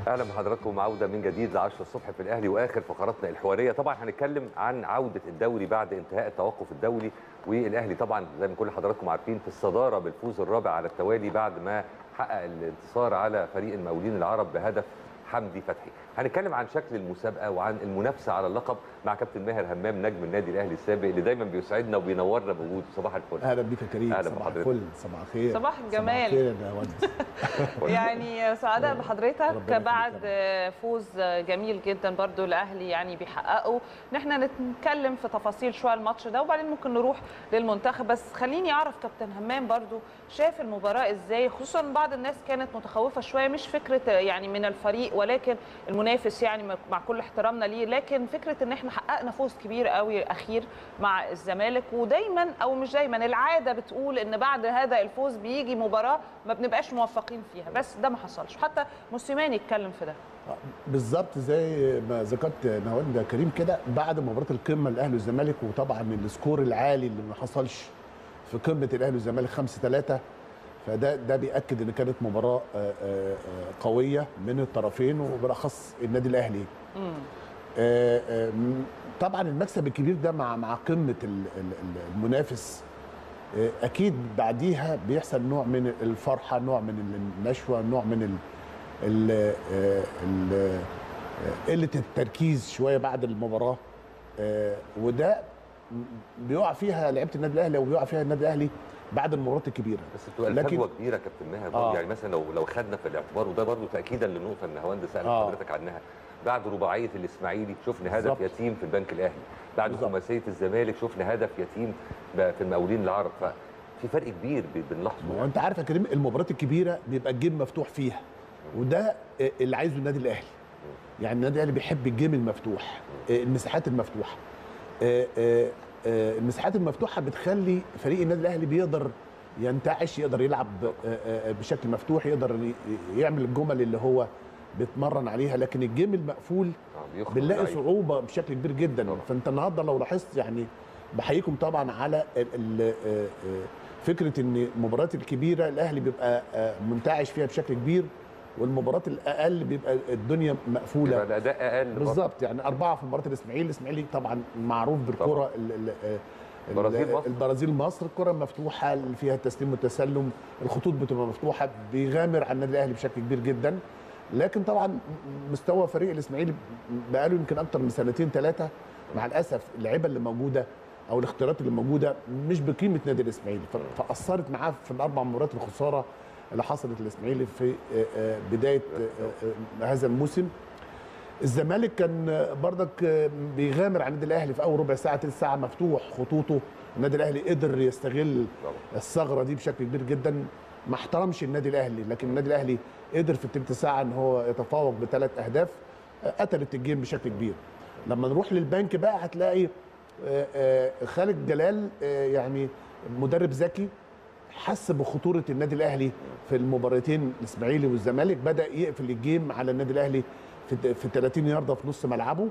اهلا بحضراتكم عوده من جديد ل 10 الصبح في الاهلي واخر فقراتنا الحواريه طبعا هنتكلم عن عوده الدوري بعد انتهاء التوقف الدولي والاهلي طبعا زي ما كل حضراتكم عارفين في الصداره بالفوز الرابع على التوالي بعد ما حقق الانتصار على فريق المقاولين العرب بهدف حمدي فتحي هنتكلم عن شكل المسابقه وعن المنافسه على اللقب مع كابتن ماهر همام نجم النادي الاهلي السابق اللي دايما بيسعدنا وبينورنا بوجوده صباح الفل اهلا بيك يا كريم أهلا صباح بحضرتك. الفل صباح الخير صباح الجمال. صباح الخير يا ود يعني سعداء بحضرتك ربنا يخليك بعد فوز جميل جدا برضو الاهلي يعني بيحققه ان احنا نتكلم في تفاصيل شويه الماتش ده وبعدين ممكن نروح للمنتخب بس خليني اعرف كابتن همام برضو شاف المباراه ازاي خصوصا بعض الناس كانت متخوفه شويه مش فكره يعني من الفريق ولكن المنافس يعني مع كل احترامنا ليه لكن فكره ان احنا حققنا فوز كبير قوي اخير مع الزمالك ودايما او مش دايما العاده بتقول ان بعد هذا الفوز بيجي مباراه ما بنبقاش موفقين فيها بس ده ما حصلش حتى موسيماني اتكلم في ده بالظبط زي ما ذكرت نهاوند يا كريم كده بعد مباراه القمه الاهلي والزمالك وطبعا السكور العالي اللي ما حصلش في قمه الاهلي والزمالك 5 3 فده ده بياكد ان كانت مباراه آه، آه، آه، قويه من الطرفين وبالاخص النادي الاهلي آه، آه، م- طبعا المكسب الكبير ده مع مع قمه ال- ال- ال- المنافس آه، اكيد بعديها بيحصل نوع من الفرحه نوع من النشوه نوع من ال ال آه، ال آه، قله التركيز شويه بعد المباراه آه، وده م- بيقع فيها لعيبه النادي الاهلي وبيقع فيها النادي الاهلي بعد المباريات الكبيره بس بتبقى لكن- الفجوه كبيره يا كابتن ماهر برضه. آه. يعني مثلا لو لو خدنا في الاعتبار وده برضه تاكيدا للنقطه اللي هوند سالت آه. حضرتك عنها بعد رباعيه الاسماعيلي شفنا هدف بالظبط. يتيم في البنك الاهلي بعد بالظبط. خماسيه الزمالك شفنا هدف يتيم ب- في المقاولين العرب ففي فرق كبير ب- بنلاحظه ما هو يعني. انت عارف يا كريم المباريات الكبيره بيبقى الجيم مفتوح فيها وده آه، اللي عايزه النادي الاهلي يعني النادي الاهلي بيحب الجيم المفتوح آه، المساحات المفتوحه آه، آه، آه، المساحات المفتوحه بتخلي فريق النادي الاهلي بيقدر ينتعش يقدر يلعب آه، آه، بشكل مفتوح يقدر ي- يعمل الجمل اللي هو بيتمرن عليها لكن الجيم المقفول آه، بيخرج بنلاقي اللعيب. صعوبه بشكل كبير جدا طبعا. فانت النهارده لو لاحظت يعني بحييكم طبعا على ال ال آه، آه، فكره ان المباريات الكبيره الاهلي بيبقى آه، منتعش فيها بشكل كبير والمباريات الاقل بيبقى الدنيا مقفوله يبقى الاداء اقل برضه. بالظبط يعني اربعه في مباراه الاسماعيلي الاسماعيلي طبعا معروف بالكره ال- ال- ال- البرازيل مصر. البرازيل مصر الكره مفتوحه اللي فيها التسليم والتسلم الخطوط بتبقى مفتوحه بيغامر على النادي الاهلي بشكل كبير جدا لكن طبعا مستوى فريق الاسماعيلي بقاله يمكن اكتر من سنتين ثلاثه مع الاسف اللعيبه اللي موجوده او الاختيارات اللي موجوده مش بقيمه نادي الاسماعيلي ف- فاثرت معاه في الاربع مباريات الخساره اللي حصلت للاسماعيلي في آه، آه، بدايه آه، آه، هذا الموسم الزمالك كان بردك بيغامر على النادي الاهلي في اول ربع ساعه تلت ساعه مفتوح خطوطه النادي الاهلي قدر يستغل طبعا. الثغره دي بشكل كبير جدا ما احترمش النادي الاهلي لكن النادي الاهلي قدر في التلت ساعه ان هو يتفوق بثلاث اهداف قتلت الجيم بشكل كبير لما نروح للبنك بقى هتلاقي آه، آه، خالد جلال آه، يعني مدرب ذكي حس بخطوره النادي الاهلي في المباراتين الاسماعيلي والزمالك بدا يقفل الجيم على النادي الاهلي في في 30 يارده في نص ملعبه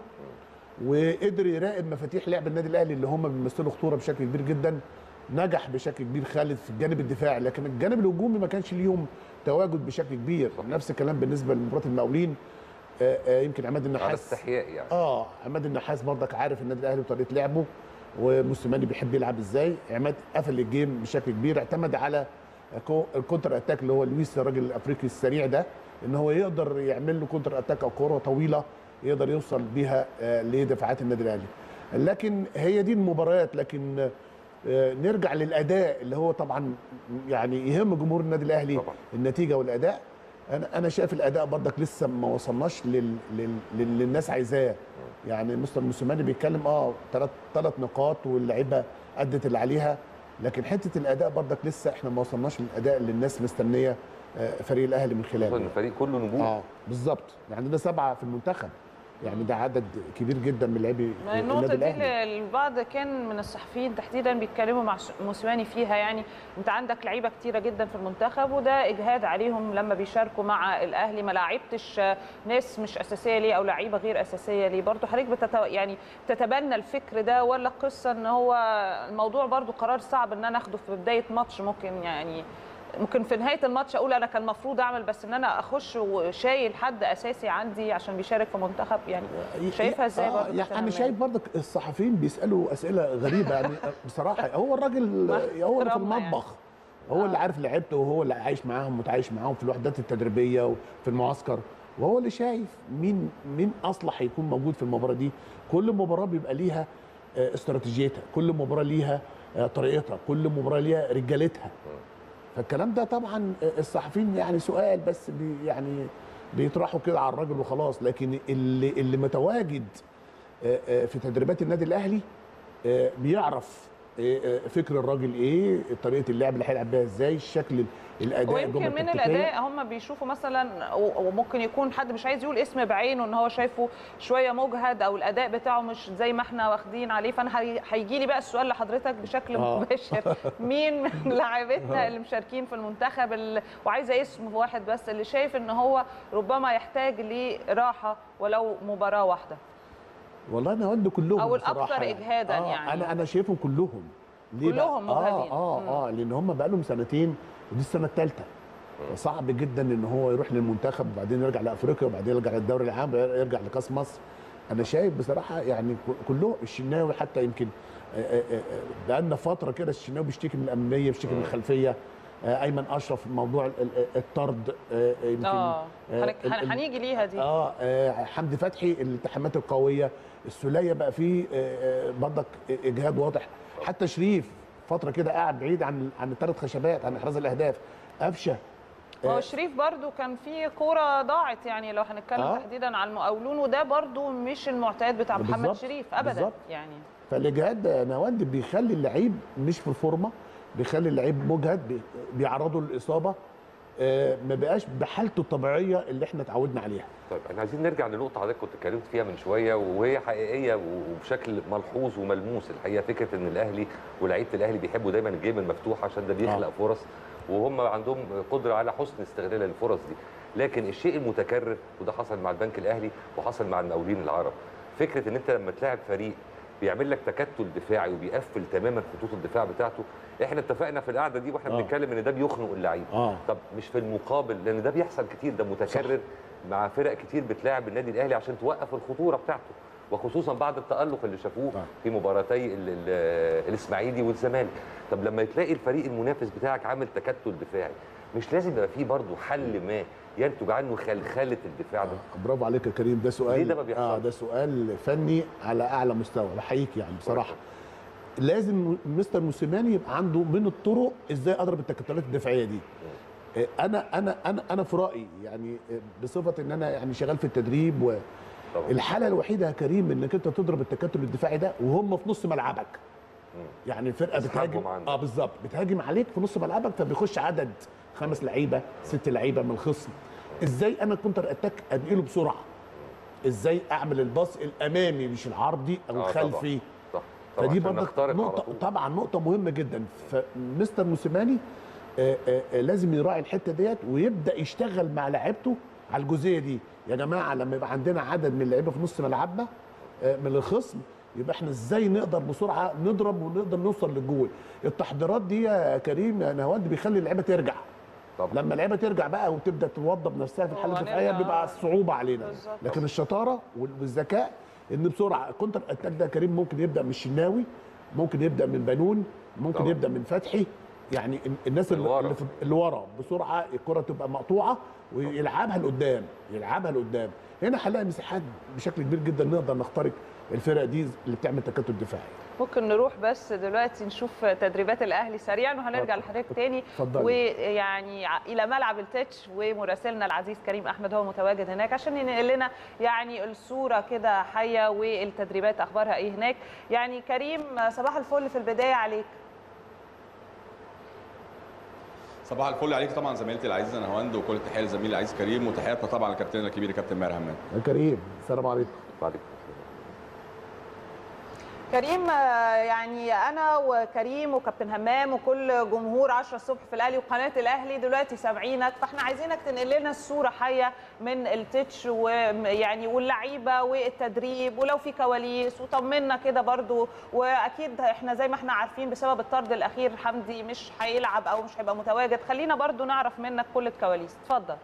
وقدر يراقب مفاتيح لعب النادي الاهلي اللي هم بيمثلوا خطوره بشكل كبير جدا نجح بشكل كبير خالد في الجانب الدفاعي لكن الجانب الهجومي ما كانش ليهم تواجد بشكل كبير نفس الكلام بالنسبه لمباراه المقاولين آه، آه، يمكن عماد على النحاس استحياء يعني اه عماد النحاس برضك عارف النادي الاهلي وطريقه لعبه وموسيماني بيحب يلعب ازاي عماد قفل الجيم بشكل كبير اعتمد على كو- الكونتر اتاك اللي هو لويس الراجل الافريقي السريع ده ان هو يقدر يعمل له كونتر اتاك او كوره طويله يقدر يوصل بيها آه، لدفاعات النادي الاهلي لكن هي دي المباريات لكن آه، نرجع للاداء اللي هو طبعا يعني يهم جمهور النادي الاهلي طبعا. النتيجه والاداء انا انا شايف الاداء برضك لسه ما وصلناش لل... لل... لل... للناس عايزاه يعني مستر موسيماني بيتكلم اه ثلاث ثلاث نقاط واللعيبه ادت اللي عليها لكن حته الاداء برضك لسه احنا ما وصلناش للاداء اللي الناس مستنيه آه، فريق الاهلي من خصوصا ان خلاله الفريق كله نجوم اه بالظبط يعني عندنا سبعه في المنتخب يعني ده عدد كبير جدا من لاعبي ما النادي النقطة دي الاهلي اللي البعض كان من الصحفيين تحديدا بيتكلموا مع موسيماني فيها يعني انت عندك لعيبة كتيرة جدا في المنتخب وده اجهاد عليهم لما بيشاركوا مع الاهلي ما لعبتش ناس مش اساسية ليه او لعيبة غير اساسية ليه برضه حضرتك بتت... يعني تتبنى الفكر ده ولا قصة ان هو الموضوع برضه قرار صعب ان انا اخده في بداية ماتش ممكن يعني ممكن في نهايه الماتش اقول انا كان المفروض اعمل بس ان انا اخش وشايل حد اساسي عندي عشان بيشارك في منتخب يعني شايفها ازاي آه برضه يعني كابتن انا همام؟ شايف برضك الصحفيين بيسالوا اسئله غريبه يعني بصراحه هو الراجل هو اللي في احترامنا يعني. المطبخ هو اللي عارف لعيبته وهو اللي عايش معاهم متعايش معاهم في الوحدات التدريبيه وفي المعسكر وهو اللي شايف مين مين اصلح يكون موجود في المباراه دي كل مباراه بيبقى ليها آه، استراتيجيتها كل مباراه ليها آه، طريقتها كل مباراه ليها رجالتها فالكلام ده طبعا الصحفيين يعني سؤال بس بي يعني بيطرحوا كده على الراجل وخلاص لكن اللي اللي متواجد آه، آه، في تدريبات النادي الاهلي آه، بيعرف آه، آه، فكر الراجل ايه طريقه اللعب اللي هيلعب بيها ازاي الشكل الاداء ويمكن الجمل من التكتيكية. الاداء هم بيشوفوا مثلا و- وممكن يكون حد مش عايز يقول اسم بعينه ان هو شايفه شويه مجهد او الاداء بتاعه مش زي ما احنا واخدين عليه فانا هي- هيجي لي بقى السؤال لحضرتك بشكل آه. مباشر مين من لاعبتنا اللي مشاركين في المنتخب اللي وعايزه اسم واحد بس اللي شايف ان هو ربما يحتاج لراحه ولو مباراه واحده والله انا ود كلهم أو بصراحة الأكثر يعني. إجهاداً آه يعني. انا انا شايفهم كلهم ليه بقى؟ كلهم مجهدين. اه مم. اه اه لان هم بقى لهم سنتين ودي السنه الثالثه صعب جدا ان هو يروح للمنتخب وبعدين يرجع لافريقيا وبعدين يرجع للدوري العام يرجع لكاس مصر انا شايف بصراحه يعني ك- كلهم الشناوي حتى يمكن آه، آه، آه، بقالنا فتره كده الشناوي بيشتكي من الامنيه بيشتكي من الخلفيه آه، ايمن اشرف موضوع ال- ال- الطرد آه، يمكن اه آه، هنك- ال- ال- هنيجي ليها دي اه آه، حمدي فتحي الالتحامات القويه السوليه بقى فيه آه، آه، برضك اجهاد واضح حتى شريف فتره كده قاعد بعيد عن عن الثلاث خشبات عن احراز الاهداف قفشه هو شريف برضو كان في كوره ضاعت يعني لو هنتكلم آه. تحديدا على المقاولون وده برضو مش المعتاد بتاع محمد بالظبط، شريف ابدا بالظبط. يعني فالاجهاد ده نواد بيخلي اللعيب مش في الفورمه بيخلي اللعيب مجهد بي- بيعرضه للاصابه آه، ما بقاش بحالته الطبيعيه اللي احنا اتعودنا عليها طيب احنا عايزين نرجع لنقطه حضرتك كنت اتكلمت فيها من شويه وهي حقيقيه وبشكل ملحوظ وملموس الحقيقه فكره ان الاهلي ولاعيبه الاهلي بيحبوا دايما الجيم المفتوح عشان ده بيخلق آه. فرص وهم عندهم قدره على حسن استغلال الفرص دي لكن الشيء المتكرر وده حصل مع البنك الاهلي وحصل مع المقاولين العرب فكره ان انت لما تلاعب فريق بيعمل لك تكتل دفاعي وبيقفل تماما خطوط الدفاع بتاعته احنا اتفقنا في القعده دي واحنا آه. بنتكلم ان ده بيخنق اللعيب اه طب مش في المقابل لان ده بيحصل كتير ده متكرر مع فرق كتير بتلاعب النادي الاهلي عشان توقف الخطوره بتاعته وخصوصا بعد التالق اللي شافوه آه. في مباراتي ال- ال- الاسماعيلي والزمالك طب لما تلاقي الفريق المنافس بتاعك عامل تكتل دفاعي مش لازم يبقى فيه برضه حل ما ينتج عنه خلخله الدفاع ده برافو عليك يا كريم ده سؤال ليه ده ما بيحصلش؟ اه ده سؤال فني على اعلى مستوى بحييك يعني بصراحه لازم مستر موسيماني يبقى عنده من الطرق ازاي اضرب التكتلات الدفاعيه دي آه، انا انا انا انا في رايي يعني آه، بصفه ان انا يعني شغال في التدريب طبعا والحاله الوحيده يا كريم انك انت تضرب التكتل الدفاعي ده وهم في نص ملعبك مم. يعني الفرقه تسحبهم بتهاجم عندك. اه بالظبط بتهاجم عليك في نص ملعبك فبيخش عدد خمس لعيبه ست لعيبه من الخصم ازاي انا كونتر اتاك انقله بسرعه ازاي اعمل الباص الامامي مش العرضي او آه، الخلفي صح طبعا فدي عشان برضك نخترق على نقطة طول. طبعا نقطة مهمة جدا فمستر موسيماني آه، آه، آه، لازم يراعي الحتة ديت ويبدأ يشتغل مع لعيبته على الجزئية دي يا جماعة لما يبقى عندنا عدد من اللعيبة في نص ملعبنا آه، من الخصم يبقى احنا ازاي نقدر بسرعة نضرب ونقدر نوصل للجول التحضيرات دي يا كريم يا نهاوند بيخلي اللعيبة ترجع طبعا لما اللعيبه ترجع بقى وتبدا توضب نفسها في الحاله هو الدفاعيه هنرجع- بيبقى صعوبه علينا بالظبط. لكن الشطاره وال- والذكاء ان بسرعه الكونتر اتاك ده كريم ممكن يبدا من الشناوي ممكن يبدا من بنون ممكن طبعا. يبدا من فتحي يعني ال- الناس اللي اللي ورا. اللي, في- اللي ورا بسرعه الكره تبقى مقطوعه ويلعبها لقدام يلعبها لقدام هنا هنلاقي مساحات بشكل كبير جدا نقدر نخترق الفرق دي اللي بتعمل تكتل دفاعي ممكن نروح بس دلوقتي نشوف تدريبات الاهلي سريعا وهنرجع لحضرتك تاني اتفضلي. ويعني ع- الى ملعب التتش ومراسلنا العزيز كريم احمد هو متواجد هناك عشان ينقل لنا يعني الصوره كده حيه والتدريبات اخبارها ايه هناك يعني كريم صباح الفل في البدايه عليك صباح الفل عليك طبعا زميلتي العزيزه نهاوند وكل التحيه لزميلي العزيز كريم وتحياتنا طبعا لكابتننا الكبير كابتن ماهر همام يا كريم السلام عليكم بعد كريم آه، يعني انا وكريم وكابتن همام وكل جمهور 10 الصبح في الاهلي وقناه الاهلي دلوقتي سامعينك فاحنا عايزينك تنقل لنا الصوره حيه من التتش ويعني واللعيبه والتدريب ولو في كواليس وطمنا كده برضو واكيد احنا زي ما احنا عارفين بسبب الطرد الاخير حمدي مش هيلعب او مش هيبقى متواجد خلينا برضو نعرف منك كل الكواليس اتفضل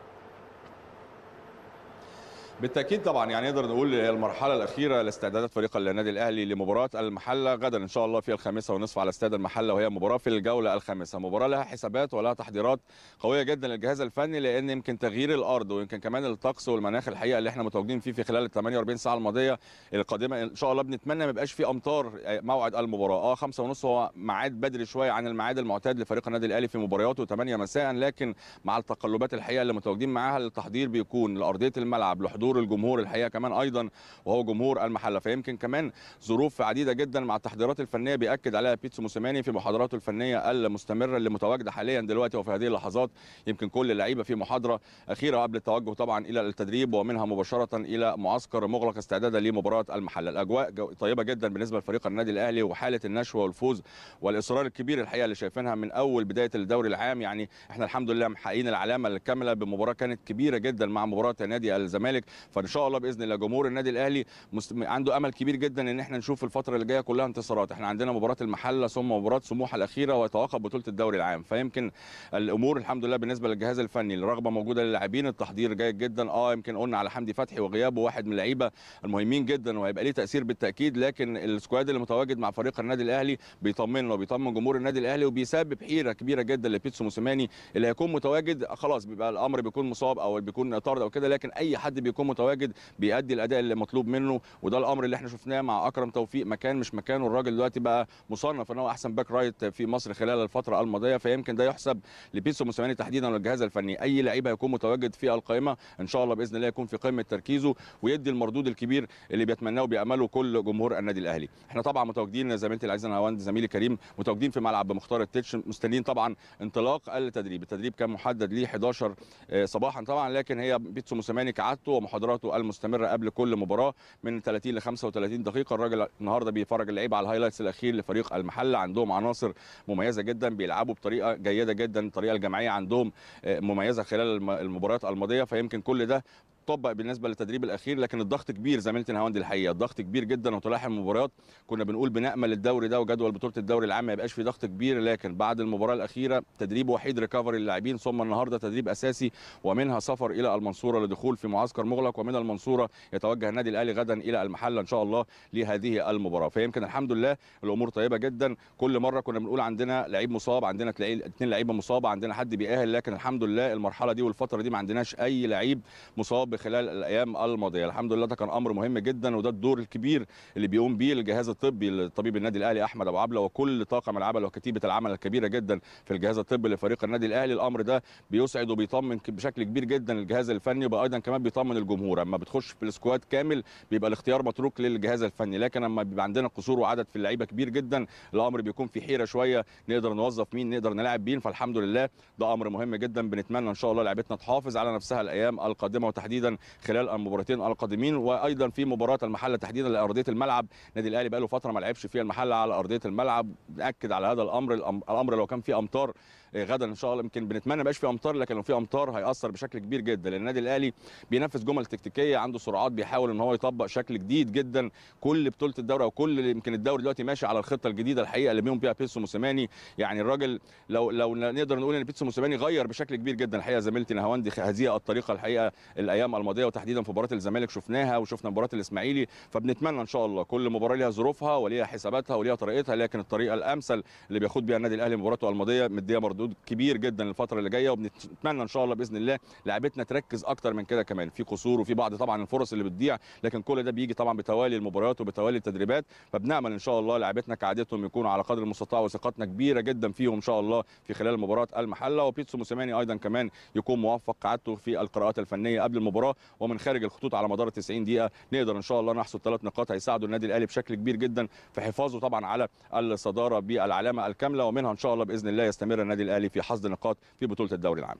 بالتاكيد طبعا يعني نقدر نقول المرحله الاخيره لاستعدادات فريق النادي الاهلي لمباراه المحله غدا ان شاء الله في الخامسه ونصف على استاد المحله وهي مباراه في الجوله الخامسه مباراه لها حسابات ولها تحضيرات قويه جدا للجهاز الفني لان يمكن تغيير الارض ويمكن كمان الطقس والمناخ الحقيقه اللي احنا متواجدين فيه في خلال ال 48 ساعه الماضيه القادمه ان شاء الله بنتمنى ما يبقاش في امطار موعد المباراه اه خمسة ونص هو ميعاد بدري شويه عن الميعاد المعتاد لفريق النادي الاهلي في مبارياته 8 مساء لكن مع التقلبات الحقيقه اللي متواجدين معاها التحضير بيكون لارضيه الملعب لحضور الجمهور الحقيقه كمان ايضا وهو جمهور المحله فيمكن كمان ظروف عديده جدا مع التحضيرات الفنيه بياكد عليها بيتسو موسيماني في محاضراته الفنيه المستمره اللي متواجده حاليا دلوقتي وفي هذه اللحظات يمكن كل اللعيبه في محاضره اخيره قبل التوجه طبعا الى التدريب ومنها مباشره الى معسكر مغلق استعدادا لمباراه المحله الاجواء جو- طيبه جدا بالنسبه لفريق النادي الاهلي وحاله النشوه والفوز والاصرار الكبير الحقيقه اللي شايفينها من اول بدايه الدوري العام يعني احنا الحمد لله محققين العلامه الكامله بمباراه كانت كبيره جدا مع مباراه نادي الزمالك فان شاء الله باذن الله جمهور النادي الاهلي مست... عنده امل كبير جدا ان احنا نشوف الفتره اللي جايه كلها انتصارات احنا عندنا مباراه المحله ثم مباراه سموحه الاخيره ويتوقف بطوله الدوري العام فيمكن الامور الحمد لله بالنسبه للجهاز الفني الرغبه موجوده للاعبين التحضير جيد جدا اه يمكن قلنا على حمدي فتحي وغيابه واحد من اللعيبه المهمين جدا وهيبقى ليه تاثير بالتاكيد لكن السكواد اللي متواجد مع فريق النادي الاهلي بيطمنا وبيطمن جمهور النادي الاهلي وبيسبب حيره كبيره جدا لبيتسو موسيماني اللي هيكون متواجد خلاص بيبقى الامر بيكون مصاب او بيكون طارد او كده لكن اي حد بيكون متواجد بيأدي الاداء اللي مطلوب منه وده الامر اللي احنا شفناه مع اكرم توفيق مكان مش مكانه الراجل دلوقتي بقى مصنف ان هو احسن باك رايت في مصر خلال الفتره الماضيه فيمكن ده يحسب لبيتسو موسيماني تحديدا والجهاز الفني اي لعيب هيكون متواجد في القائمه ان شاء الله باذن الله يكون في قمه تركيزه ويدي المردود الكبير اللي بيتمناه وبيامله كل جمهور النادي الاهلي احنا طبعا متواجدين زميلتي العزيزه نهاوند زميلي كريم متواجدين في ملعب مختار التتش مستنيين طبعا انطلاق التدريب التدريب كان محدد ليه 11 صباحا طبعا لكن هي بيتسو موسيماني كعادته ومحاضراته المستمره قبل كل مباراه من 30 ل 35 دقيقه الراجل النهارده بيفرج اللعيبه على الهايلايتس الاخير لفريق المحله عندهم عناصر مميزه جدا بيلعبوا بطريقه جيده جدا الطريقه الجماعيه عندهم مميزه خلال المباريات الماضيه فيمكن كل ده طبق بالنسبه للتدريب الاخير لكن الضغط كبير زميلتي نهاوند الحقيقه الضغط كبير جدا وتلاحم المباريات كنا بنقول بنامل الدوري ده وجدول بطوله الدوري العام ما يبقاش فيه ضغط كبير لكن بعد المباراه الاخيره تدريب وحيد ريكفري للاعبين ثم النهارده تدريب اساسي ومنها سفر الى المنصوره لدخول في معسكر مغلق ومن المنصوره يتوجه النادي الاهلي غدا الى المحله ان شاء الله لهذه المباراه فيمكن الحمد لله الامور طيبه جدا كل مره كنا بنقول عندنا لعيب مصاب عندنا تلاقي اثنين لعيبه مصابه عندنا حد بيأهل لكن الحمد لله المرحله دي والفتره دي ما عندناش اي لعيب مصاب خلال الايام الماضيه الحمد لله ده كان امر مهم جدا وده الدور الكبير اللي بيقوم بيه الجهاز الطبي لطبيب النادي الاهلي احمد ابو عبله وكل طاقم العمل وكتيبه العمل الكبيره جدا في الجهاز الطبي لفريق النادي الاهلي الامر ده بيسعد وبيطمن بشكل كبير جدا الجهاز الفني وايضا كمان بيطمن الجمهور اما بتخش في السكواد كامل بيبقى الاختيار متروك للجهاز الفني لكن اما بيبقى عندنا قصور وعدد في اللعيبه كبير جدا الامر بيكون في حيره شويه نقدر نوظف مين نقدر نلاعب مين فالحمد لله ده امر مهم جدا بنتمنى ان شاء الله لعيبتنا تحافظ على نفسها الايام القادمه وتحديدا خلال المباراتين القادمين وايضا في مباراه المحله تحديدا لارضيه الملعب النادي الاهلي بقى له فتره ما لعبش فيها المحله على ارضيه الملعب ناكد على هذا الامر الامر لو كان في امطار غدا ان شاء الله يمكن بنتمنى ما يبقاش في امطار لكن لو في امطار هياثر بشكل كبير جدا لان النادي الاهلي بينفذ جمل تكتيكيه عنده سرعات بيحاول ان هو يطبق شكل جديد جدا كل بطوله الدوري او كل يمكن الدوري دلوقتي ماشي على الخطه الجديده الحقيقه اللي بيهم بيها بيتسو موسيماني يعني الراجل لو لو نقدر نقول ان بيتسو موسيماني غير بشكل كبير جدا الحقيقه زميلتي نهاوندي هذه الطريقه الحقيقه الايام الماضيه وتحديدا في مباراه الزمالك شفناها وشفنا مباراه الاسماعيلي فبنتمنى ان شاء الله كل مباراه ليها ظروفها وليها حساباتها وليها طريقتها لكن الطريقه الامثل اللي بياخد بيها النادي الاهلي مباراته الماضيه مديه مردود كبير جدا الفتره اللي جايه وبنتمنى ان شاء الله باذن الله لعيبتنا تركز اكتر من كده كمان في قصور وفي بعض طبعا الفرص اللي بتضيع لكن كل ده بيجي طبعا بتوالي المباريات وبتوالي التدريبات فبنامل ان شاء الله لعيبتنا كعادتهم يكونوا على قدر المستطاع وثقتنا كبيره جدا فيهم ان شاء الله في خلال مباراه المحله وبيتسو موسيماني ايضا كمان يكون موفق كعادته في القراءات الفنيه قبل المباراه ومن خارج الخطوط على مدار 90 دقيقه نقدر ان شاء الله نحصد ثلاث نقاط هيساعدوا النادي الاهلي بشكل كبير جدا في حفاظه طبعا على الصداره بالعلامه الكامله ومنها ان شاء الله باذن الله يستمر النادي الاهلي في حصد نقاط في بطوله الدوري العام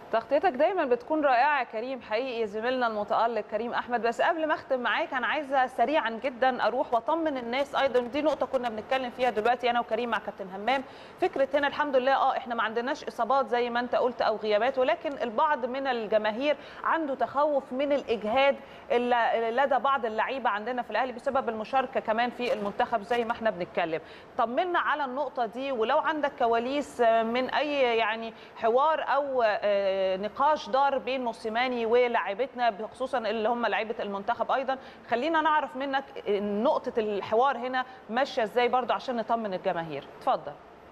تغطيتك دايما بتكون رائعه يا كريم حقيقي زميلنا المتالق كريم احمد بس قبل ما اختم معاك انا عايزه سريعا جدا اروح واطمن الناس ايضا دي نقطه كنا بنتكلم فيها دلوقتي انا وكريم مع كابتن همام فكره هنا الحمد لله اه احنا ما عندناش اصابات زي ما انت قلت او غيابات ولكن البعض من الجماهير عنده تخوف من الاجهاد اللي لدى بعض اللعيبه عندنا في الاهلي بسبب المشاركه كمان في المنتخب زي ما احنا بنتكلم طمنا على النقطه دي ولو عندك كواليس من اي يعني حوار او نقاش دار بين موسيماني ولاعيبتنا خصوصا اللي هم لعيبه المنتخب ايضا خلينا نعرف منك نقطه الحوار هنا ماشيه ازاي برضو عشان نطمن الجماهير اتفضل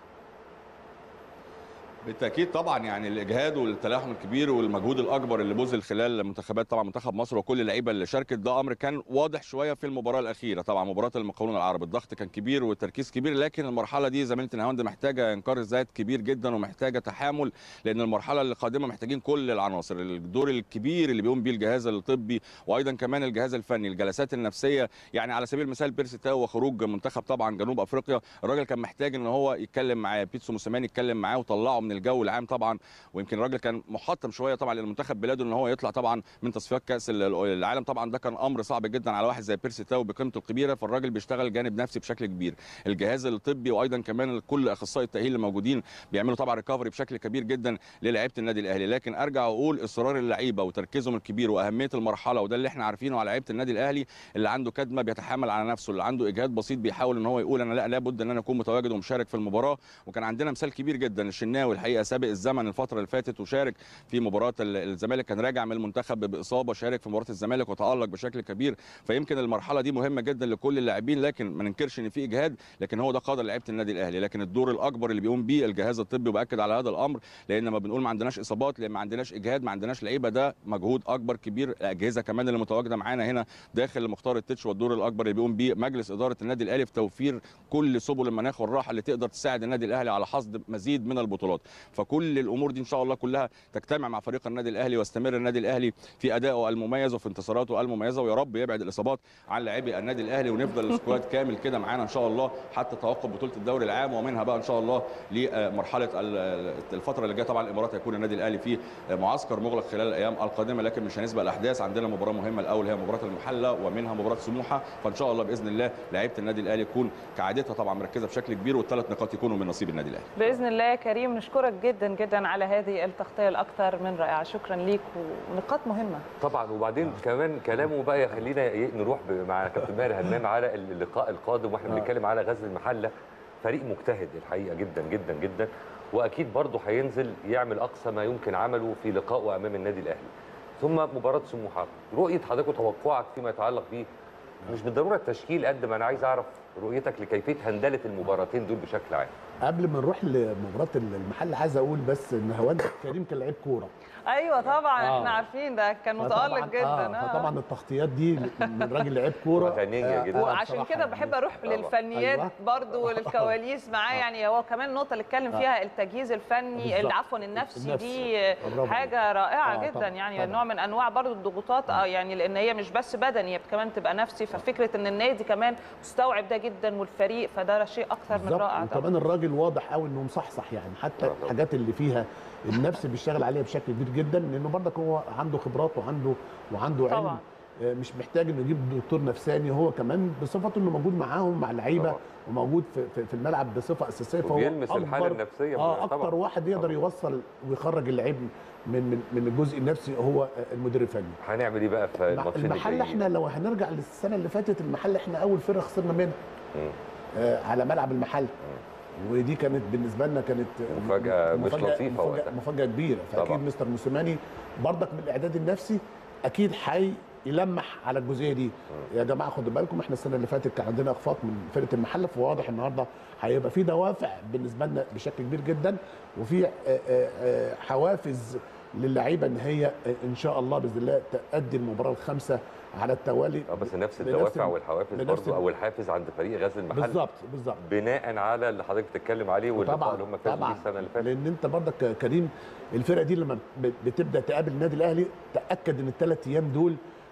بالتاكيد طبعا يعني الاجهاد والتلاحم الكبير والمجهود الاكبر اللي بذل خلال منتخبات طبعا منتخب مصر وكل اللعيبه اللي شاركت ده امر كان واضح شويه في المباراه الاخيره طبعا مباراه المقاولون العرب الضغط كان كبير والتركيز كبير لكن المرحله دي زميله الهواند محتاجه انكار الذات كبير جدا ومحتاجه تحامل لان المرحله القادمه محتاجين كل العناصر الدور الكبير اللي بيقوم بيه الجهاز الطبي وايضا كمان الجهاز الفني الجلسات النفسيه يعني على سبيل المثال بيرسي تاو وخروج منتخب طبعا جنوب افريقيا الراجل كان محتاج ان هو يتكلم معاه بيتسو موسيماني يتكلم معاه وطلعه من الجو العام طبعا ويمكن الراجل كان محطم شويه طبعا للمنتخب بلاده ان هو يطلع طبعا من تصفيات كاس العالم طبعا ده كان امر صعب جدا على واحد زي بيرسي تاو بقيمته الكبيره فالراجل بيشتغل جانب نفسي بشكل كبير الجهاز الطبي وايضا كمان كل اخصائي التاهيل اللي موجودين بيعملوا طبعا ريكفري بشكل كبير جدا للاعيبه النادي الاهلي لكن ارجع واقول اصرار اللعيبه وتركيزهم الكبير واهميه المرحله وده اللي احنا عارفينه على لعيبه النادي الاهلي اللي عنده كدمه بيتحامل على نفسه اللي عنده اجهاد بسيط بيحاول ان هو يقول انا لا لابد ان انا اكون متواجد ومشارك في المباراه وكان عندنا مثال كبير جدا الشناوي الحقيقه سابق الزمن الفتره اللي فاتت وشارك في مباراه الزمالك كان راجع من المنتخب باصابه شارك في مباراه الزمالك وتالق بشكل كبير فيمكن المرحله دي مهمه جدا لكل اللاعبين لكن ما ننكرش ان في اجهاد لكن هو ده قدر لعيبه النادي الاهلي لكن الدور الاكبر اللي بيقوم بيه الجهاز الطبي وباكد على هذا الامر لان ما بنقول ما عندناش اصابات لان ما عندناش اجهاد ما عندناش لعيبه ده مجهود اكبر كبير الاجهزه كمان اللي متواجده معانا هنا داخل مختار التتش والدور الاكبر اللي بيقوم بيه مجلس اداره النادي الاهلي في توفير كل سبل المناخ والراحه اللي تقدر تساعد النادي الاهلي على حصد مزيد من البطولات فكل الامور دي ان شاء الله كلها تجتمع مع فريق النادي الاهلي واستمر النادي الاهلي في ادائه المميز وفي انتصاراته المميزه ويا رب يبعد الاصابات عن لاعبي النادي الاهلي ونفضل السكواد كامل كده معانا ان شاء الله حتى توقف بطوله الدوري العام ومنها بقى ان شاء الله لمرحله الفتره اللي جايه طبعا الامارات هيكون النادي الاهلي في معسكر مغلق خلال الايام القادمه لكن مش هنسبق الاحداث عندنا مباراه مهمه الاول هي مباراه المحله ومنها مباراه سموحه فان شاء الله باذن الله لعيبه النادي الاهلي تكون كعادتها طبعا مركزه بشكل كبير والثلاث نقاط يكونوا من نصيب النادي الاهلي باذن الله يا كريم نشكرك جدا جدا على هذه التغطيه الاكثر من رائعه شكرا ليك ونقاط مهمه طبعا وبعدين آه. كمان كلامه بقى يخلينا نروح مع كابتن ماهر همام على اللقاء القادم واحنا آه. بنتكلم على غزل المحله فريق مجتهد الحقيقه جدا جدا جدا واكيد برضه هينزل يعمل اقصى ما يمكن عمله في لقائه امام النادي الاهلي ثم مباراه سموحه رؤيه حضرتك وتوقعك فيما يتعلق بيه مش بالضروره التشكيل قد ما انا عايز اعرف رؤيتك لكيفيه هندله المباراتين دول بشكل عام قبل ما نروح لمباراه المحل عايز اقول بس ان هوان كريم كان لعيب كوره ايوه طبعا آه. احنا عارفين ده كان متالق جدا آه. فطبعا التغطيات دي من راجل لعيب كوره فنيه جدا وعشان كده بحب اروح طبعا. للفنيات أيوة. برضو والكواليس معاه يعني هو كمان النقطه اللي اتكلم فيها التجهيز الفني بالظبط. عفوا النفسي النفسي. دي برافو. حاجه رائعه آه، جدا طبعا. يعني طبعا. نوع من انواع برضو الضغوطات اه يعني لان هي مش بس بدني هي كمان تبقى نفسي ففكره ان النادي كمان مستوعب ده جدا والفريق فده شيء اكثر من بالظبط رائع طبعا وكمان الراجل واضح قوي انه مصحصح يعني حتى طبعا. الحاجات اللي فيها النفس بيشتغل عليها بشكل كبير جدا لانه برضك هو عنده خبرات وعنده وعنده علم طبعا. آه، مش محتاج انه يجيب دكتور نفساني هو كمان بصفته انه موجود معاهم مع اللعيبه طبعا. وموجود في, في, في الملعب بصفه اساسيه فهو وبيلمس الحاله النفسيه اه طبعاً. اكتر واحد يقدر طبعاً. يوصل ويخرج اللعيب من من من الجزء النفسي هو المدير الفني هنعمل ايه بقى في مع- الماتشين المحل الجايين؟ احنا لو هنرجع للسنه اللي فاتت المحل احنا اول فرقه خسرنا منها مم. آه، على ملعب المحل ودي كانت بالنسبه لنا كانت مفاجأة مش لطيفة مفاجأة, وقتها. مفاجاه كبيره فاكيد طبعا. مستر موسيماني برضك من الاعداد النفسي اكيد حي يلمح على الجزئيه دي يا جماعه خدوا بالكم احنا السنه اللي فاتت كان عندنا اخفاق من فرقه المحله فواضح النهارده هيبقى في دوافع بالنسبه لنا بشكل كبير جدا وفي آه، آه، آه، حوافز للعيبه ان هي آه، ان شاء الله باذن الله تأدي المباراه الخامسه على التوالي اه بس نفس بنفس الدوافع ال- والحوافز بنفس برضه ال- او الحافز عند فريق غزل المحل بالظبط بالظبط بناء على اللي حضرتك بتتكلم عليه واللقاء طبعا اللي هم فازوا بيه طبعا السنه اللي فاتت لان انت برضك كريم الفرقه دي لما ب- بتبدا تقابل النادي الاهلي تاكد ان الثلاث ايام دول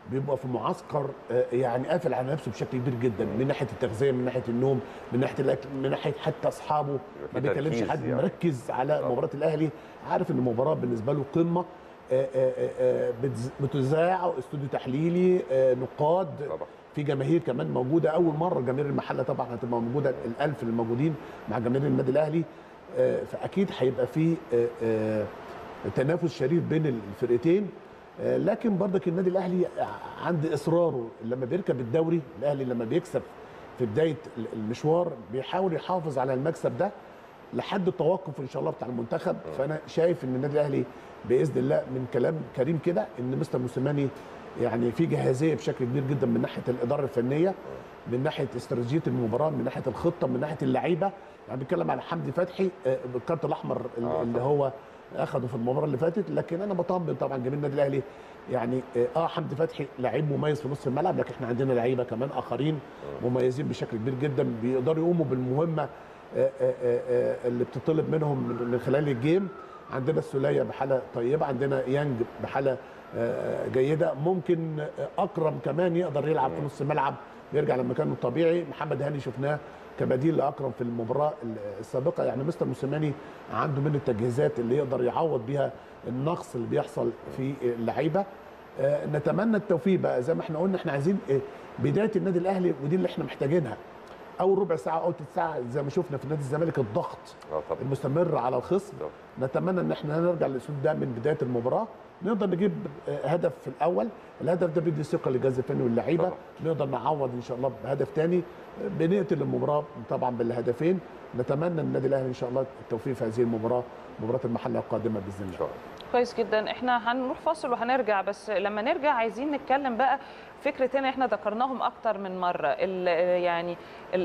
بيبقى في معسكر آه، يعني قافل على نفسه بشكل كبير جدا من ناحيه التغذيه من ناحيه النوم من ناحيه الاكل من ناحيه حتى اصحابه في ما بيكلمش تركيز حد يعني. مركز على طبعا. مباراه الاهلي عارف ان المباراه بالنسبه له قمه آه، آه، آه، بتز- بتذاع استوديو تحليلي آه، نقاد طبعا في جماهير كمان موجوده اول مره جماهير المحله طبعا هتبقى موجوده الالف اللي موجودين مع جماهير النادي الاهلي آه، فاكيد هيبقى في آه، آه، تنافس شريف بين الفرقتين آه، لكن برضك النادي الاهلي عند اصراره لما بيركب الدوري الاهلي لما بيكسب في بدايه المشوار بيحاول يحافظ على المكسب ده لحد التوقف ان شاء الله بتاع المنتخب فانا شايف ان النادي الاهلي باذن الله من كلام كريم كده ان مستر موسيماني يعني في جاهزيه بشكل كبير جدا من ناحيه الاداره الفنيه من ناحيه استراتيجيه المباراه من ناحيه الخطه من ناحيه اللعيبه يعني بيتكلم على حمدي فتحي آه، بالكارت الاحمر آه، اللي هو اخده في المباراه اللي فاتت لكن انا بطمن طبعا جميع النادي الاهلي يعني اه آه، حمدي فتحي لعيب مميز في نص الملعب لكن احنا عندنا لعيبه كمان اخرين مميزين بشكل كبير جدا بيقدروا يقوموا بالمهمه آه، آه، آه، آه، اللي بتطلب منهم من من خلال الجيم عندنا السوليه بحاله طيبه عندنا يانج بحاله آه، جيده ممكن آه، اكرم كمان يقدر يلعب في نص الملعب يرجع لمكانه الطبيعي محمد هاني شفناه كبديل لاكرم في المباراه السابقه يعني مستر موسيماني عنده من التجهيزات اللي يقدر يعوض بيها النقص اللي بيحصل في اللعيبه آه، نتمنى التوفيق بقى زي ما احنا قلنا احنا عايزين آه، بدايه النادي الاهلي ودي اللي احنا محتاجينها اول ربع ساعه او تلت ساعه زي ما شفنا في نادي الزمالك الضغط اه طبعا المستمر على الخصم طبعا. نتمنى ان احنا نرجع للاسلوب ده من بدايه المباراه نقدر نجيب آه، هدف في الاول الهدف ده بيدي ثقه للجهاز الفني واللعيبه طبعا. نقدر نعوض ان شاء الله بهدف تاني آه، بنقتل المباراه طبعا بالهدفين نتمنى النادي الاهلي ان شاء الله التوفيق في هذه المباراه مباراه المحله القادمه باذن ان الله شاء الله كويس جدا احنا هنروح فاصل وهنرجع بس لما نرجع عايزين نتكلم بقى فكرتين احنا ذكرناهم اكتر من مره ال- يعني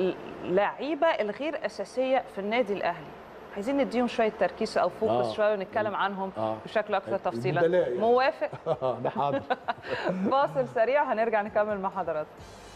اللعيبه الغير اساسيه في النادي الاهلي عايزين نديهم شويه تركيز او فوكس آه. شويه ونتكلم عنهم آه. بشكل اكثر تفصيلا البدلاء يعني. موافق ده حاضر فاصل سريع هنرجع نكمل مع حضراتكم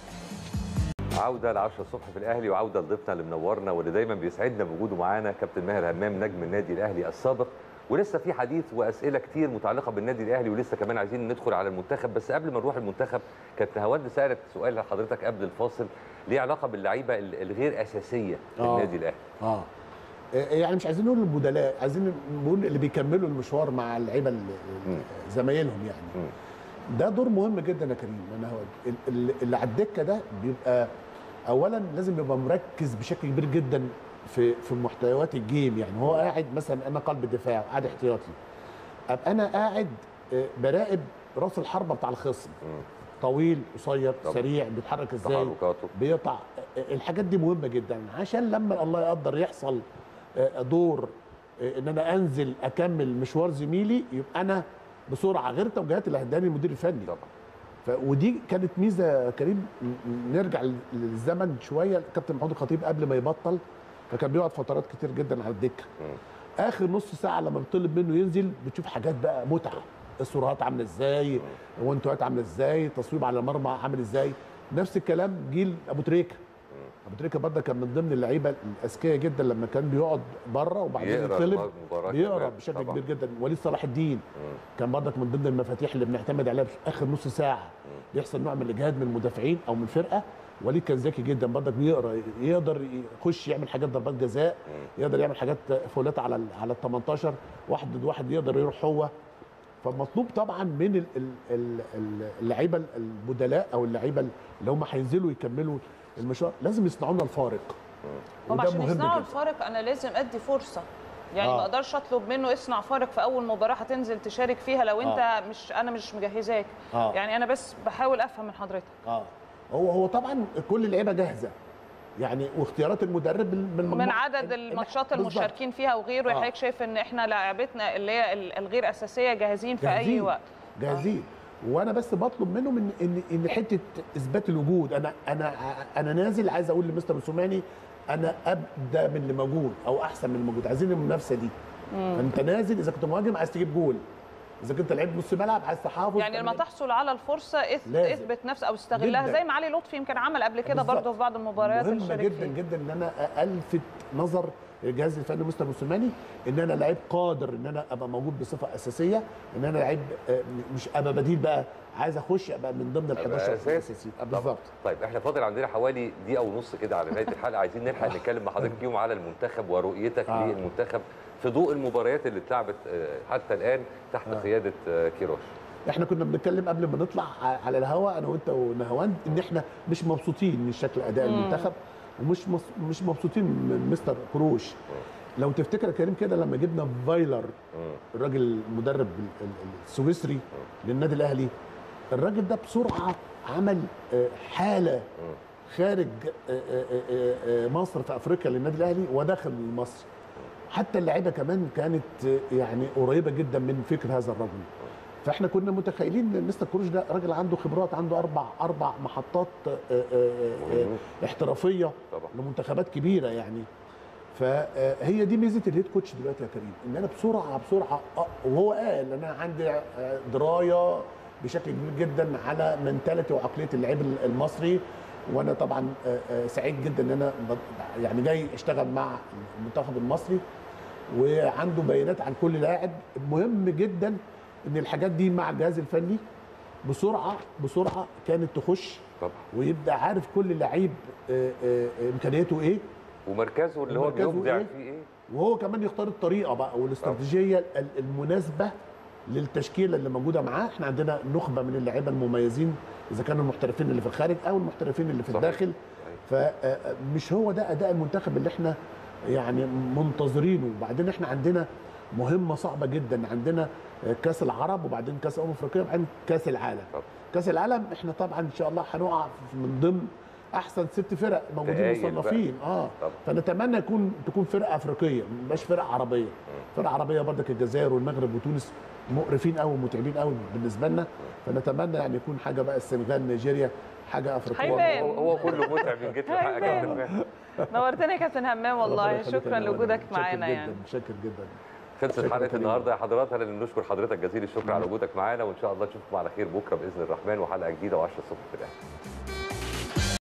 عودة ل 10 الصبح في الأهلي وعودة لضيفنا اللي منورنا واللي دايما بيسعدنا بوجوده معانا كابتن ماهر همام نجم النادي الأهلي السابق ولسه في حديث وأسئلة كتير متعلقة بالنادي الأهلي ولسه كمان عايزين ندخل على المنتخب بس قبل ما نروح المنتخب كانت هواد سألت سؤال لحضرتك قبل الفاصل ليه علاقة باللعيبة ال- الغير أساسية في آه. النادي الأهلي اه يعني مش عايزين نقول البدلاء عايزين نقول اللي بيكملوا المشوار مع اللعيبه ال- مم. زمايلهم يعني مم. ده دور مهم جدا يا كريم انا هو ال- ال- اللي على الدكه ده بيبقى اولا لازم يبقى مركز بشكل كبير جدا في في محتويات الجيم يعني هو قاعد مثلا انا قلب الدفاع قاعد احتياطي ابقى انا قاعد آه، براقب راس الحربه بتاع الخصم مم. طويل قصير طبعا. سريع بيتحرك ازاي تحركاته بيقطع الحاجات دي مهمه جدا عشان لما الله يقدر يحصل آه، دور آه، ان انا انزل اكمل مشوار زميلي يبقى انا بسرعه غير التوجيهات اللي هداني المدير الفني طبعا ف... ودي كانت ميزه يا كريم ن- ن- نرجع لل- للزمن شويه الكابتن محمود الخطيب قبل ما يبطل فكان بيقعد فترات كتير جدا على الدكه مم. اخر نص ساعه لما بيطلب منه ينزل بتشوف حاجات بقى متعه السرعات عامله ازاي وانتوات عامله ازاي تصويب على المرمى عامل ازاي نفس الكلام جيل ابو تريكه ابو تريكه برضه كان من ضمن اللعيبه الاذكياء جدا لما كان بيقعد بره وبعدين يقرا يطلب المباراة بيقرا كمان. بشكل طبعاً. كبير جدا وليد صلاح الدين مم. كان برضك من ضمن المفاتيح اللي بنعتمد عليها في اخر نص ساعه بيحصل نوع من الاجهاد من المدافعين او من الفرقه وليد كان ذكي جدا برضك بيقرا يقدر يخش يعمل حاجات ضربات جزاء يقدر يعمل حاجات فولات على ال- على ال 18 واحد ضد واحد يقدر يروح هو فمطلوب طبعا من ال- ال- ال- ال- اللعيبه البدلاء او اللعيبه اللي هم هينزلوا يكملوا المشوار لازم يصنعوا لنا الفارق هم وده عشان مهم يصنعوا جدا. الفارق انا لازم ادي فرصه يعني آه. ما اقدرش اطلب منه اصنع فارق في اول مباراه هتنزل تشارك فيها لو انت آه. مش انا مش مجهزاك آه. يعني انا بس بحاول افهم من حضرتك اه هو هو طبعا كل اللعيبه جاهزه يعني واختيارات المدرب من من عدد الماتشات المشاركين فيها وغيره آه. حضرتك شايف ان احنا لاعبتنا اللي هي ال- الغير اساسيه جاهزين في اي جاهزين. وقت جاهزين وانا بس بطلب منهم ان ان ان حته اثبات الوجود انا انا انا نازل عايز اقول لمستر موسوماني انا ابدا من اللي موجود او احسن من اللي موجود عايزين المنافسه دي فانت نازل اذا كنت مهاجم عايز تجيب جول اذا كنت لعيب نص ملعب عايز تحافظ يعني لما تحصل على الفرصه اث- لازم. اثبت نفسك او استغلها جداً. زي ما علي لطفي يمكن عمل قبل كده بالظبط. برضه في بعض المباريات اللي مهمه شارك جدا فيها جدا ان انا الفت نظر الجهاز الفني مستر موسيماني ان انا لعيب قادر ان انا ابقى موجود بصفه اساسيه ان انا لعيب آه، مش ابقى بديل بقى عايز اخش ابقى من ضمن ال 11 أساسي. الاساسيين آه، طبعاً. بالظبط طيب احنا فاضل عندنا حوالي دقيقه ونص كده على نهايه الحلقه عايزين نلحق نتكلم مع حضرتك فيهم على المنتخب ورؤيتك آه. للمنتخب في ضوء المباريات اللي اتلعبت آه، حتى الان تحت آه. قياده آه، كيروش احنا كنا بنتكلم قبل ما نطلع ع- على الهواء انا وانت ونهواند ان احنا مش مبسوطين من شكل اداء مم. المنتخب ومش مص... مش مبسوطين من مستر كروش لو تفتكر يا كريم كده لما جبنا فايلر مم. الراجل المدرب ال- ال- السويسري للنادي الاهلي الراجل ده بسرعه عمل آه، حاله مم. خارج آه، آه، آه، آه، مصر في افريقيا للنادي الاهلي وداخل مصر حتى اللعيبه كمان كانت آه، يعني قريبه جدا من فكر هذا الرجل فاحنا كنا متخيلين ان مستر كروش ده راجل عنده خبرات عنده اربع اربع محطات آه، آه، آه، مهم. احترافيه طبعا لمنتخبات كبيره يعني فهي دي ميزه الهيد كوتش دلوقتي يا كريم ان انا بسرعه بسرعه آه، وهو قال انا عندي آه، درايه بشكل كبير جدا على منتاليتي وعقليه اللعيب المصري وانا طبعا آه، آه، سعيد جدا ان انا ب- يعني جاي اشتغل مع المنتخب المصري وعنده بيانات عن كل لاعب مهم جدا ان الحاجات دي مع الجهاز الفني بسرعه بسرعه كانت تخش طبعا ويبقى عارف كل لعيب آه، آه، آه، امكانياته ايه ومركزه اللي هو ومركزه بيبدع إيه؟ فيه ايه وهو كمان يختار الطريقه بقى والاستراتيجيه ال- المناسبه للتشكيله اللي موجوده معاه احنا عندنا نخبه من اللعيبه المميزين اذا كانوا المحترفين اللي في الخارج او المحترفين اللي في صحيح. الداخل فمش هو ده اداء المنتخب اللي احنا يعني منتظرينه وبعدين احنا عندنا مهمه صعبه جدا عندنا كاس العرب وبعدين كاس امم افريقيا وبعدين كاس العالم طبعا. كاس العالم احنا طبعا ان شاء الله هنقع من ضمن احسن ست فرق موجودين تقايل بقى. مصنفين اه طبعا. فنتمنى يكون تكون فرقه افريقيه ما تبقاش فرقه عربيه فرقه عربيه برضك الجزائر والمغرب وتونس مقرفين قوي ومتعبين قوي بالنسبه لنا فنتمنى يعني يكون حاجه بقى السنغال نيجيريا حاجه افريقيه هيبان. هو, هو كله متعب من جد الحق يا كابتن فهمي. نورتنا يا كابتن همام والله ربنا يخليك شكرا يا نوال. لوجودك متشكر معانا جداً، يعني متشكر جدا خلصت شكراً حلقه كريم. النهارده يا حضرات هلا نشكر حضرتك جزيل الشكر على وجودك معانا وان شاء الله نشوفكم على خير بكره باذن الرحمن وحلقه جديده و10 الصبح في الاهلي